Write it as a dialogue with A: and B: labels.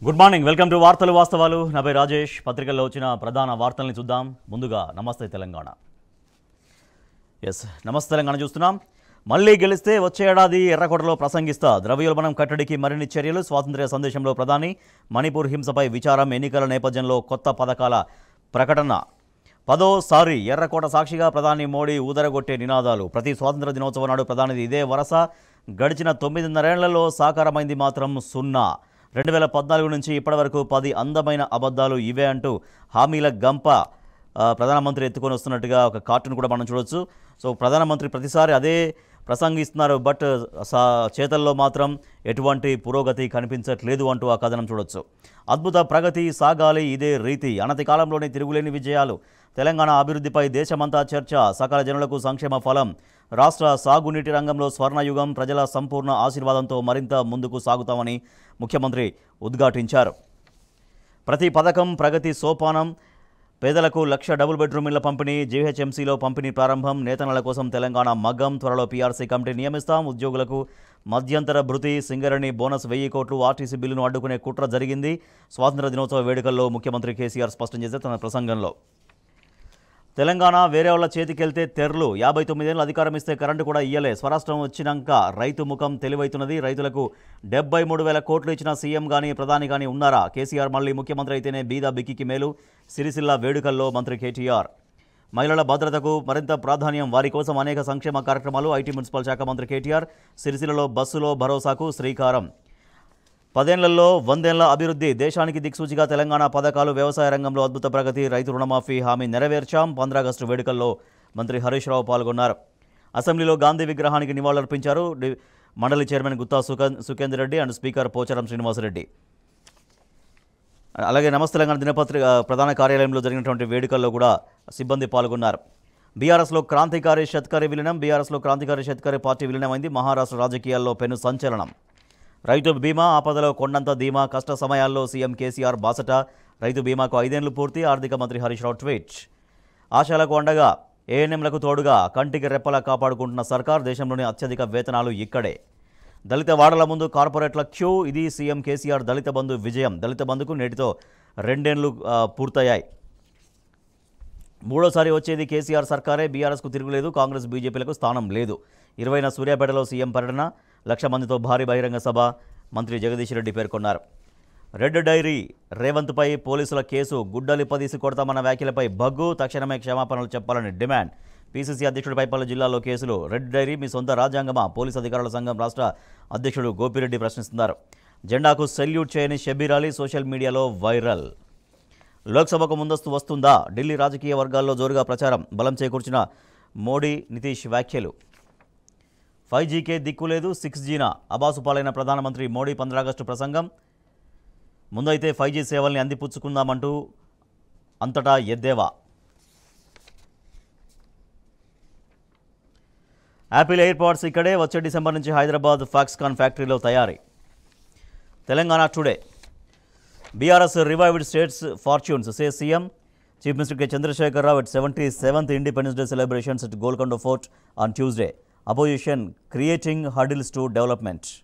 A: good morning welcome to వార్తలు వాస్తవాలు నా పేరు రాజేష్ పత్రికల్లో వచ్చిన ప్రధాన వార్తల్ని చూద్దాం ముందుగా నమస్తే తెలంగాణ ఎస్ నమస్తే తెలంగాణ చూస్తున్నాం మళ్ళీ గెలిస్తే వచ్చే ఏడాది ఎర్రకోటలో ప్రసంగిస్తా ద్రవ్యోల్బణం కట్టడికి మరిన్ని చర్యలు స్వాతంత్ర్య సందేశంలో ప్రధాని మణిపూర్ హింసపై విచారం ఎన్నికల నేపథ్యంలో కొత్త పథకాల ప్రకటన పదోసారి ఎర్రకోట సాక్షిగా ప్రధాని మోడీ ఊదరగొట్టే నినాదాలు ప్రతి స్వాతంత్ర దినోత్సవం నాడు ప్రధానిది ఇదే వరస గడిచిన తొమ్మిదిన్నరేళ్లలో సాకారమైంది మాత్రం సున్నా రెండు వేల పద్నాలుగు నుంచి ఇప్పటివరకు పది అందమైన అబద్ధాలు ఇవే అంటూ హామీల గంప ఆ, ప్రధానమంత్రి ఎత్తుకొని వస్తున్నట్టుగా ఒక కార్టూన్ కూడా మనం చూడొచ్చు సో ప్రధానమంత్రి ప్రతిసారి అదే ప్రసంగిస్తున్నారు బట్ సా చేతల్లో మాత్రం ఎటువంటి పురోగతి కనిపించట్లేదు అంటూ ఆ కథనం చూడొచ్చు అద్భుత ప్రగతి సాగాలి ఇదే రీతి అనతి కాలంలోనే తిరుగులేని విజయాలు తెలంగాణ అభివృద్ధిపై దేశమంతా చర్చ సకల జనులకు సంక్షేమ ఫలం రాష్ట్ర సాగునీటి రంగంలో స్వర్ణయుగం ప్రజల సంపూర్ణ ఆశీర్వాదంతో మరింత ముందుకు సాగుతామని ముఖ్యమంత్రి ఉద్ఘాటించారు ప్రతి పథకం ప్రగతి సోపానం పేదలకు లక్ష డబుల్ బెడ్రూమ్ ఇళ్ల పంపిణీ జీహెచ్ఎంసీలో పంపిణీ ప్రారంభం నేతన్నల కోసం తెలంగాణ మగ్గం త్వరలో పీఆర్సీ కమిటీ నియమిస్తాం ఉద్యోగులకు మధ్యంతర భృతి సింగరణి బోనస్ వెయ్యి కోట్లు ఆర్టీసీ బిల్లును అడ్డుకునే కుట్ర జరిగింది స్వాతంత్ర దినోత్సవ వేడుకల్లో ముఖ్యమంత్రి కేసీఆర్ స్పష్టం చేశారు తన ప్రసంగంలో తెలంగాణ వేరే వాళ్ళ చేతికెళ్తే తెర్లు యాభై తొమ్మిదేళ్ళు అధికారం ఇస్తే కరెంటు కూడా ఇయ్యలే స్వరాష్ట్రం వచ్చినాక రైతు ముఖం తెలివైతున్నది రైతులకు డెబ్బై మూడు వేల కోట్లు ఇచ్చిన సీఎం కానీ ప్రధాని కానీ ఉన్నారా కేసీఆర్ మళ్ళీ ముఖ్యమంత్రి అయితేనే బీద బిక్కికి మేలు సిరిసిల్ల వేడుకల్లో మంత్రి కేటీఆర్ మహిళల భద్రతకు మరింత ప్రాధాన్యం వారి కోసం అనేక సంక్షేమ కార్యక్రమాలు ఐటీ మున్సిపల్ శాఖ మంత్రి కేటీఆర్ సిరిసిల్లలో బస్సులో భరోసాకు శ్రీకారం పదేళ్లలో వందేళ్ల అభివృద్ధి దేశానికి దిక్సూచిగా తెలంగాణ పథకాలు వ్యవసాయ రంగంలో అద్భుత ప్రగతి రైతు రుణమాఫీ హామీ నెరవేర్చాం పంద్రాగస్టు వేడుకల్లో మంత్రి హరీష్ రావు పాల్గొన్నారు అసెంబ్లీలో గాంధీ విగ్రహానికి నివాళులర్పించారు డి- మండలి చైర్మన్ గుత్తా సుఖన్ సుఖేందర్ రెడ్డి అండ్ స్పీకర్ పోచారం శ్రీనివాసరెడ్డి అలాగే నమస్తే తెలంగాణ దినపత్రిక ప్రధాన కార్యాలయంలో జరిగినటువంటి వేడుకల్లో కూడా సిబ్బంది పాల్గొన్నారు బీఆర్ఎస్లో క్రాంతికారి షత్కరి విలీనం బీఆర్ఎస్లో క్రాంతికారి షత్కరి పార్టీ విలీనమైంది మహారాష్ట్ర రాజకీయాల్లో పెను సంచలనం రైతు బీమా ఆపదలో కొండంత ధీమా కష్ట సమయాల్లో సీఎం కేసీఆర్ బాసట రైతు బీమాకు ఐదేళ్లు పూర్తి ఆర్థిక మంత్రి హరీష్ రావు ట్వీట్ ఆశాలకు అండగా ఏఎన్ఎంలకు తోడుగా కంటికి రెప్పలా కాపాడుకుంటున్న సర్కార్ దేశంలోని అత్యధిక వేతనాలు ఇక్కడే దళిత వాడల ముందు కార్పొరేట్ల క్యూ ఇది సీఎం కేసీఆర్ దళిత బంధు విజయం దళిత బంధుకు నేటితో రెండేళ్లు ఆ, పూర్తయ్యాయి మూడోసారి వచ్చేది కేసీఆర్ సర్కారే బీఆర్ఎస్కు తిరుగులేదు కాంగ్రెస్ బీజేపీలకు స్థానం లేదు ఇరవైన సూర్యాపేటలో సీఎం పర్యటన లక్ష మందితో భారీ బహిరంగ సభ మంత్రి జగదీష్ రెడ్డి పేర్కొన్నారు రెడ్ డైరీ రేవంత్పై పోలీసుల కేసు గుడ్డలిప్పదీసి కొడతామన్న వ్యాఖ్యలపై భగ్గు తక్షణమే క్షమాపణలు చెప్పాలని డిమాండ్ పీసీసీ అధ్యక్షుడిపై పలు జిల్లాల్లో కేసులు రెడ్ డైరీ మీ సొంత రాజ్యాంగమా పోలీసు అధికారుల సంఘం రాష్ట్ర అధ్యక్షుడు గోపిరెడ్డి ప్రశ్నిస్తున్నారు జెండాకు సెల్యూట్ చేయని షబ్బీర్ అలీ సోషల్ మీడియాలో వైరల్ లోక్సభకు ముందస్తు వస్తుందా ఢిల్లీ రాజకీయ వర్గాల్లో జోరుగా ప్రచారం బలం చేకూర్చిన మోడీ నితీష్ వ్యాఖ్యలు ఫైవ్ జీకే దిక్కు లేదు సిక్స్ జీనా అబాసుపాలైన ప్రధానమంత్రి మోడీ పంద్రాగస్టు ప్రసంగం ముందైతే ఫైవ్ జీ సేవల్ని అందిపుచ్చుకుందామంటూ అంతటా ఎద్దేవా యాపిల్ ఎయిర్పాడ్స్ ఇక్కడే వచ్చే డిసెంబర్ నుంచి హైదరాబాద్ ఫాక్స్కాన్ ఫ్యాక్టరీలో తయారీ Telangana today BRS revived states fortunes say CM chief minister K Chandrashekar Rao at seventy seventh independence day celebrations at Golconda fort on Tuesday opposition creating hurdles to development